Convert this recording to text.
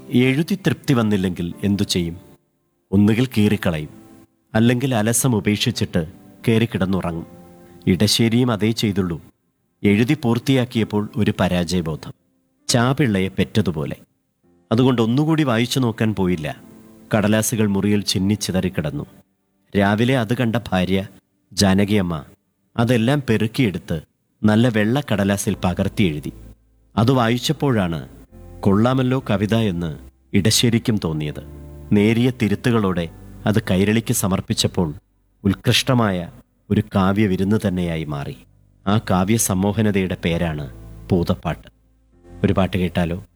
എഴുതി തൃപ്തി വന്നില്ലെങ്കിൽ എന്തു ചെയ്യും ഒന്നുകിൽ കീറിക്കളയും അല്ലെങ്കിൽ അലസം ഉപേക്ഷിച്ചിട്ട് കയറിക്കിടന്നുറങ്ങും ഇടശ്ശേരിയും അതേ ചെയ്തുള്ളൂ എഴുതി പൂർത്തിയാക്കിയപ്പോൾ ഒരു പരാജയബോധം ചാപിള്ളയെ പെറ്റതുപോലെ അതുകൊണ്ട് ഒന്നുകൂടി വായിച്ചു നോക്കാൻ പോയില്ല കടലാസുകൾ മുറിയിൽ ചിന്നിച്ചിതറിക്കിടന്നു രാവിലെ അത് കണ്ട ഭാര്യ ജാനകിയമ്മ അതെല്ലാം പെറുക്കിയെടുത്ത് നല്ല വെള്ള കടലാസിൽ പകർത്തി എഴുതി അത് വായിച്ചപ്പോഴാണ് കൊള്ളാമല്ലോ കവിത എന്ന് ഇടശ്ശേരിക്കും തോന്നിയത് നേരിയ തിരുത്തുകളോടെ അത് കൈരളിക്ക് സമർപ്പിച്ചപ്പോൾ ഉത്കൃഷ്ടമായ ഒരു കാവ്യ വിരുന്ന് തന്നെയായി മാറി ആ കാവ്യ സമ്മോഹനതയുടെ പേരാണ് പൂതപ്പാട്ട് ഒരു പാട്ട് കേട്ടാലോ